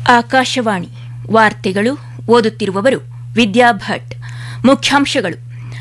ಆಕಾಶವಾಣಿ ವಾರ್ತೆಗಳು ಓದುತ್ತಿರುವವರು ವಿದ್ಯಾ ಭಟ್ ಮುಖ್ಯಾಂಶಗಳು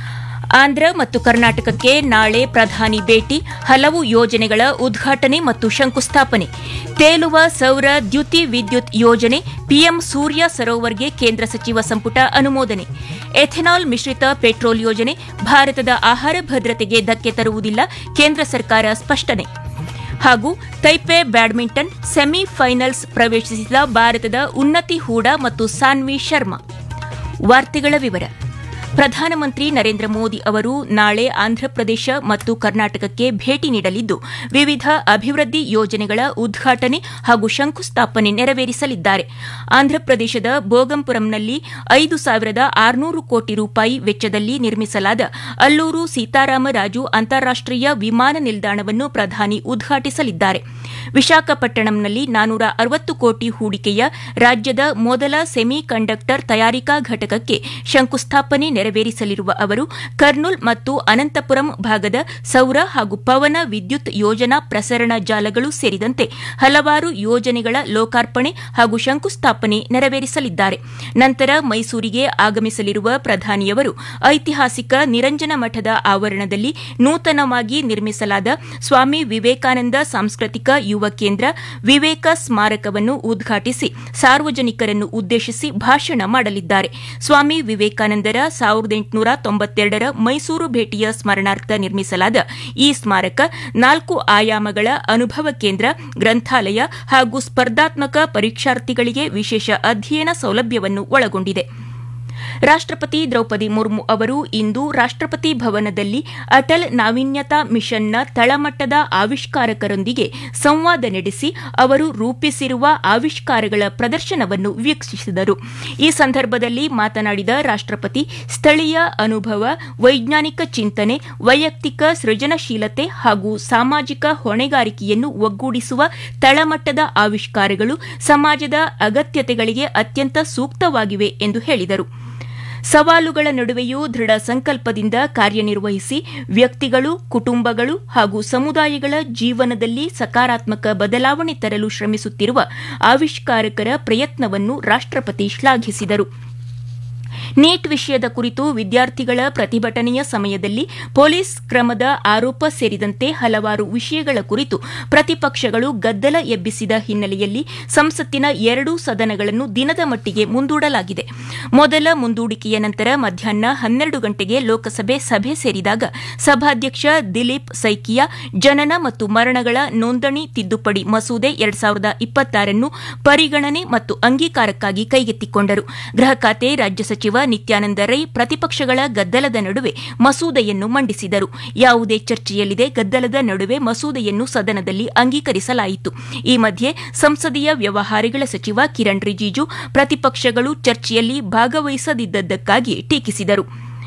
ಆಂಧ್ರ ಮತ್ತು ಕರ್ನಾಟಕಕ್ಕೆ ನಾಳೆ ಪ್ರಧಾನಿ ಭೇಟಿ ಹಲವು ಯೋಜನೆಗಳ ಉದ್ಘಾಟನೆ ಮತ್ತು ಶಂಕುಸ್ಥಾಪನೆ ತೇಲುವ ಸೌರ ದ್ಯುತಿ ವಿದ್ಯುತ್ ಯೋಜನೆ ಪಿಎಂ ಸೂರ್ಯ ಸರೋವರ್ಗೆ ಕೇಂದ್ರ ಸಚಿವ ಸಂಪುಟ ಅನುಮೋದನೆ ಎಥೆನಾಲ್ ಮಿಶ್ರಿತ ಪೆಟ್ರೋಲ್ ಯೋಜನೆ ಭಾರತದ ಆಹಾರ ಭದ್ರತೆಗೆ ಧಕ್ಕೆ ತರುವುದಿಲ್ಲ ಕೇಂದ್ರ ಸರ್ಕಾರ ಸ್ಪಷ್ಟನೆ ಹಾಗೂ ತೈಪೆ ಬ್ಯಾಡ್ಮಿಂಟನ್ ಸೆಮಿಫೈನಲ್ಸ್ ಪ್ರವೇಶಿಸಿದ ಭಾರತದ ಉನ್ನತಿ ಹೂಡಾ ಮತ್ತು ಸಾನ್ವಿ ಶರ್ಮಾ ವಾರ್ತೆಗಳ ವಿವರ ಪ್ರಧಾನಮಂತ್ರಿ ನರೇಂದ್ರ ಮೋದಿ ಅವರು ನಾಳೆ ಆಂಧ್ರಪ್ರದೇಶ ಮತ್ತು ಕರ್ನಾಟಕಕ್ಕೆ ಭೇಟಿ ನೀಡಲಿದ್ದು ವಿವಿಧ ಅಭಿವೃದ್ಧಿ ಯೋಜನೆಗಳ ಉದ್ಘಾಟನೆ ಹಾಗೂ ಶಂಕುಸ್ಥಾಪನೆ ನೆರವೇರಿಸಲಿದ್ದಾರೆ ಆಂಧ್ರಪ್ರದೇಶದ ಬೋಗಂಪುರಂನಲ್ಲಿ ಐದು ಸಾವಿರದ ಆರುನೂರು ಕೋಟಿ ರೂಪಾಯಿ ವೆಚ್ಚದಲ್ಲಿ ನಿರ್ಮಿಸಲಾದ ಅಲ್ಲೂರು ಸೀತಾರಾಮರಾಜು ಅಂತಾರಾಷ್ಟೀಯ ವಿಮಾನ ನಿಲ್ದಾಣವನ್ನು ಪ್ರಧಾನಿ ಉದ್ಘಾಟಿಸಲಿದ್ದಾರೆ ವಿಶಾಖಪಟ್ಟಣಂನಲ್ಲಿ ನಾನೂರ ಅರವತ್ತು ಕೋಟಿ ಹೂಡಿಕೆಯ ರಾಜ್ಯದ ಮೊದಲ ಸೆಮಿ ಕಂಡಕ್ಟರ್ ತಯಾರಿಕಾ ಘಟಕಕ್ಕೆ ಶಂಕುಸ್ಥಾಪನೆ ನೆರವೇರಿಸಲಿರುವ ಅವರು ಕರ್ನೂಲ್ ಮತ್ತು ಅನಂತಪುರಂ ಭಾಗದ ಸೌರ ಹಾಗೂ ಪವನ ವಿದ್ಯುತ್ ಯೋಜನಾ ಪ್ರಸರಣ ಜಾಲಗಳು ಸೇರಿದಂತೆ ಹಲವಾರು ಯೋಜನೆಗಳ ಲೋಕಾರ್ಪಣೆ ಹಾಗೂ ಶಂಕುಸ್ಥಾಪನೆ ನೆರವೇರಿಸಲಿದ್ದಾರೆ ನಂತರ ಮೈಸೂರಿಗೆ ಆಗಮಿಸಲಿರುವ ಪ್ರಧಾನಿಯವರು ಐತಿಹಾಸಿಕ ನಿರಂಜನ ಮಠದ ಆವರಣದಲ್ಲಿ ನೂತನವಾಗಿ ನಿರ್ಮಿಸಲಾದ ಸ್ವಾಮಿ ವಿವೇಕಾನಂದ ಸಾಂಸ್ಕೃತಿಕ ಯುವ ಕೇಂದ್ರ ವಿವೇಕ ಸ್ಮಾರಕವನ್ನು ಉದ್ಘಾಟಿಸಿ ಸಾರ್ವಜನಿಕರನ್ನು ಉದ್ದೇಶಿಸಿ ಭಾಷಣ ಮಾಡಲಿದ್ದಾರೆ ಸ್ವಾಮಿ ವಿವೇಕಾನಂದರ ಸಾವಿರದ ಎಂಟುನೂರ ತೊಂಬತ್ತೆರಡರ ಮೈಸೂರು ಭೇಟಿಯ ಸ್ಮರಣಾರ್ಥ ನಿರ್ಮಿಸಲಾದ ಈ ಸ್ಮಾರಕ ನಾಲ್ಕು ಆಯಾಮಗಳ ಅನುಭವ ಕೇಂದ್ರ ಗ್ರಂಥಾಲಯ ಹಾಗೂ ಸ್ಪರ್ಧಾತ್ಮಕ ಪರೀಕ್ಷಾರ್ಥಿಗಳಿಗೆ ವಿಶೇಷ ಅಧ್ಯಯನ ಸೌಲಭ್ಯವನ್ನು ಒಳಗೊಂಡಿದೆ ರಾಷ್ಟಪತಿ ದ್ರೌಪದಿ ಮುರ್ಮು ಅವರು ಇಂದು ರಾಷ್ಟಪತಿ ಭವನದಲ್ಲಿ ಅಟಲ್ ನಾವೀನ್ಯತಾ ಮಿಷನ್ನ ತಳಮಟ್ಟದ ಆವಿಷ್ಕಾರಕರೊಂದಿಗೆ ಸಂವಾದ ನಡೆಸಿ ಅವರು ರೂಪಿಸಿರುವ ಆವಿಷ್ಕಾರಗಳ ಪ್ರದರ್ಶನವನ್ನು ವೀಕ್ಷಿಸಿದರು ಈ ಸಂದರ್ಭದಲ್ಲಿ ಮಾತನಾಡಿದ ರಾಷ್ಟಪತಿ ಸ್ಥಳೀಯ ಅನುಭವ ವೈಜ್ಞಾನಿಕ ಚಿಂತನೆ ವೈಯಕ್ತಿಕ ಸೃಜನಶೀಲತೆ ಹಾಗೂ ಸಾಮಾಜಿಕ ಹೊಣೆಗಾರಿಕೆಯನ್ನು ಒಗ್ಗೂಡಿಸುವ ತಳಮಟ್ಟದ ಆವಿಷ್ಕಾರಗಳು ಸಮಾಜದ ಅಗತ್ಯತೆಗಳಿಗೆ ಅತ್ಯಂತ ಸೂಕ್ತವಾಗಿವೆ ಎಂದು ಹೇಳಿದರು ಸವಾಲುಗಳ ನಡುವೆಯೂ ದೃಢ ಸಂಕಲ್ಪದಿಂದ ಕಾರ್ಯನಿರ್ವಹಿಸಿ ವ್ಯಕ್ತಿಗಳು ಕುಟುಂಬಗಳು ಹಾಗೂ ಸಮುದಾಯಗಳ ಜೀವನದಲ್ಲಿ ಸಕಾರಾತ್ಮಕ ಬದಲಾವಣೆ ತರಲು ಶ್ರಮಿಸುತ್ತಿರುವ ಆವಿಷ್ಕಾರಕರ ಪ್ರಯತ್ನವನ್ನು ರಾಷ್ಟಪತಿ ಶ್ಲಾಘಿಸಿದರು ನೀಟ್ ವಿಷಯದ ಕುರಿತು ವಿದ್ಯಾರ್ಥಿಗಳ ಪ್ರತಿಭಟನೆಯ ಸಮಯದಲ್ಲಿ ಪೊಲೀಸ್ ಕ್ರಮದ ಆರೋಪ ಸೇರಿದಂತೆ ಹಲವಾರು ವಿಷಯಗಳ ಕುರಿತು ಪ್ರತಿಪಕ್ಷಗಳು ಗದ್ದಲ ಎಬ್ಬಿಸಿದ ಹಿನ್ನೆಲೆಯಲ್ಲಿ ಸಂಸತ್ತಿನ ಎರಡೂ ಸದನಗಳನ್ನು ದಿನದ ಮಟ್ಟಿಗೆ ಮುಂದೂಡಲಾಗಿದೆ ಮೊದಲ ಮುಂದೂಡಿಕೆಯ ನಂತರ ಮಧ್ಯಾಹ್ನ ಹನ್ನೆರಡು ಗಂಟೆಗೆ ಲೋಕಸಭೆ ಸಭೆ ಸೇರಿದಾಗ ಸಭಾಧ್ಯಕ್ಷ ದಿಲೀಪ್ ಸೈಕಿಯಾ ಜನನ ಮತ್ತು ಮರಣಗಳ ನೋಂದಣಿ ತಿದ್ದುಪಡಿ ಮಸೂದೆ ಎರಡ್ ಸಾವಿರದ ಇಪ್ಪತ್ತಾರನ್ನು ಪರಿಗಣನೆ ಮತ್ತು ಅಂಗೀಕಾರಕ್ಕಾಗಿ ಕೈಗೆತ್ತಿಕೊಂಡರು ಗೃಹ ಖಾತೆ ರಾಜ್ಯ ಸಚಿವ ನಿತ್ಯಾನಂದ ರೈ ಪ್ರತಿಪಕ್ಷಗಳ ಗದ್ದಲದ ನಡುವೆ ಮಸೂದೆಯನ್ನು ಮಂಡಿಸಿದರು ಯಾವುದೇ ಚರ್ಚೆಯಲ್ಲಿದೆ ಗದ್ದಲದ ನಡುವೆ ಮಸೂದೆಯನ್ನು ಸದನದಲ್ಲಿ ಅಂಗೀಕರಿಸಲಾಯಿತು ಈ ಮಧ್ಯೆ ಸಂಸದೀಯ ವ್ಯವಹಾರಗಳ ಸಚಿವ ಕಿರಣ್ ರಿಜಿಜು ಪ್ರತಿಪಕ್ಷಗಳು ಚರ್ಚೆಯಲ್ಲಿ ಭಾಗವಹಿಸದಿದ್ದಕ್ಕಾಗಿ ಟೀಕಿಸಿದರು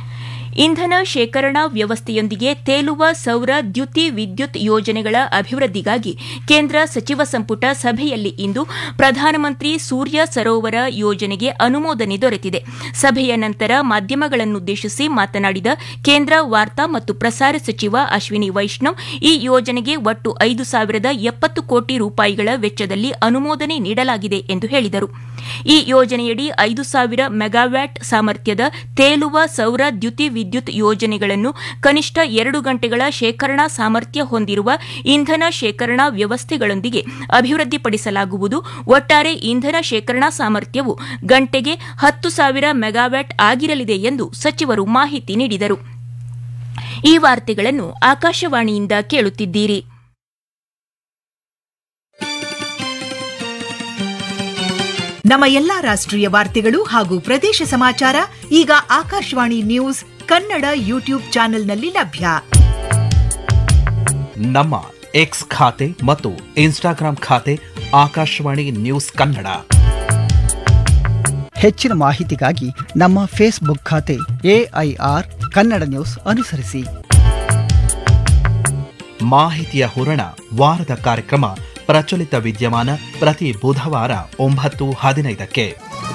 ಇಂಧನ ಶೇಖರಣಾ ವ್ಯವಸ್ಥೆಯೊಂದಿಗೆ ತೇಲುವ ಸೌರ ದ್ಯುತಿ ವಿದ್ಯುತ್ ಯೋಜನೆಗಳ ಅಭಿವೃದ್ಧಿಗಾಗಿ ಕೇಂದ್ರ ಸಚಿವ ಸಂಪುಟ ಸಭೆಯಲ್ಲಿ ಇಂದು ಪ್ರಧಾನಮಂತ್ರಿ ಸೂರ್ಯ ಸರೋವರ ಯೋಜನೆಗೆ ಅನುಮೋದನೆ ದೊರೆತಿದೆ ಸಭೆಯ ನಂತರ ಮಾಧ್ಯಮಗಳನ್ನುದ್ದೇಶಿಸಿ ಮಾತನಾಡಿದ ಕೇಂದ್ರ ವಾರ್ತಾ ಮತ್ತು ಪ್ರಸಾರ ಸಚಿವ ಅಶ್ವಿನಿ ವೈಷ್ಣವ್ ಈ ಯೋಜನೆಗೆ ಒಟ್ಟು ಐದು ಸಾವಿರದ ಎಪ್ಪತ್ತು ಕೋಟಿ ರೂಪಾಯಿಗಳ ವೆಚ್ಚದಲ್ಲಿ ಅನುಮೋದನೆ ನೀಡಲಾಗಿದೆ ಎಂದು ಹೇಳಿದರು ಈ ಯೋಜನೆಯಡಿ ಐದು ಸಾವಿರ ಮೆಗಾವ್ಯಾಟ್ ಸಾಮರ್ಥ್ಯದ ತೇಲುವ ಸೌರ ದ್ಯುತಿ ವಿದ್ಯುತ್ ಯೋಜನೆಗಳನ್ನು ಕನಿಷ್ಠ ಎರಡು ಗಂಟೆಗಳ ಶೇಖರಣಾ ಸಾಮರ್ಥ್ಯ ಹೊಂದಿರುವ ಇಂಧನ ಶೇಖರಣಾ ವ್ಯವಸ್ಥೆಗಳೊಂದಿಗೆ ಅಭಿವೃದ್ಧಿಪಡಿಸಲಾಗುವುದು ಒಟ್ಟಾರೆ ಇಂಧನ ಶೇಖರಣಾ ಸಾಮರ್ಥ್ಯವು ಗಂಟೆಗೆ ಹತ್ತು ಸಾವಿರ ಮೆಗಾವ್ಯಾಟ್ ಆಗಿರಲಿದೆ ಎಂದು ಸಚಿವರು ಮಾಹಿತಿ ನೀಡಿದರು ಈ ವಾರ್ತೆಗಳನ್ನು ಆಕಾಶವಾಣಿಯಿಂದ ಕೇಳುತ್ತಿದ್ದೀರಿ ನಮ್ಮ ಎಲ್ಲಾ ರಾಷ್ಟ್ರೀಯ ವಾರ್ತೆಗಳು ಹಾಗೂ ಪ್ರದೇಶ ಸಮಾಚಾರ ಈಗ ಆಕಾಶವಾಣಿ ನ್ಯೂಸ್ ಕನ್ನಡ ಯೂಟ್ಯೂಬ್ ಚಾನೆಲ್ನಲ್ಲಿ ಲಭ್ಯ ನಮ್ಮ ಎಕ್ಸ್ ಖಾತೆ ಮತ್ತು ಇನ್ಸ್ಟಾಗ್ರಾಂ ಖಾತೆ ಆಕಾಶವಾಣಿ ನ್ಯೂಸ್ ಕನ್ನಡ ಹೆಚ್ಚಿನ ಮಾಹಿತಿಗಾಗಿ ನಮ್ಮ ಫೇಸ್ಬುಕ್ ಖಾತೆ ಎಐಆರ್ ಕನ್ನಡ ನ್ಯೂಸ್ ಅನುಸರಿಸಿ ಮಾಹಿತಿಯ ಹೂರಣ ವಾರದ ಕಾರ್ಯಕ್ರಮ ಪ್ರಚಲಿತ ವಿದ್ಯಮಾನ ಪ್ರತಿ ಬುಧವಾರ ಒಂಬತ್ತು ಹದಿನೈದಕ್ಕೆ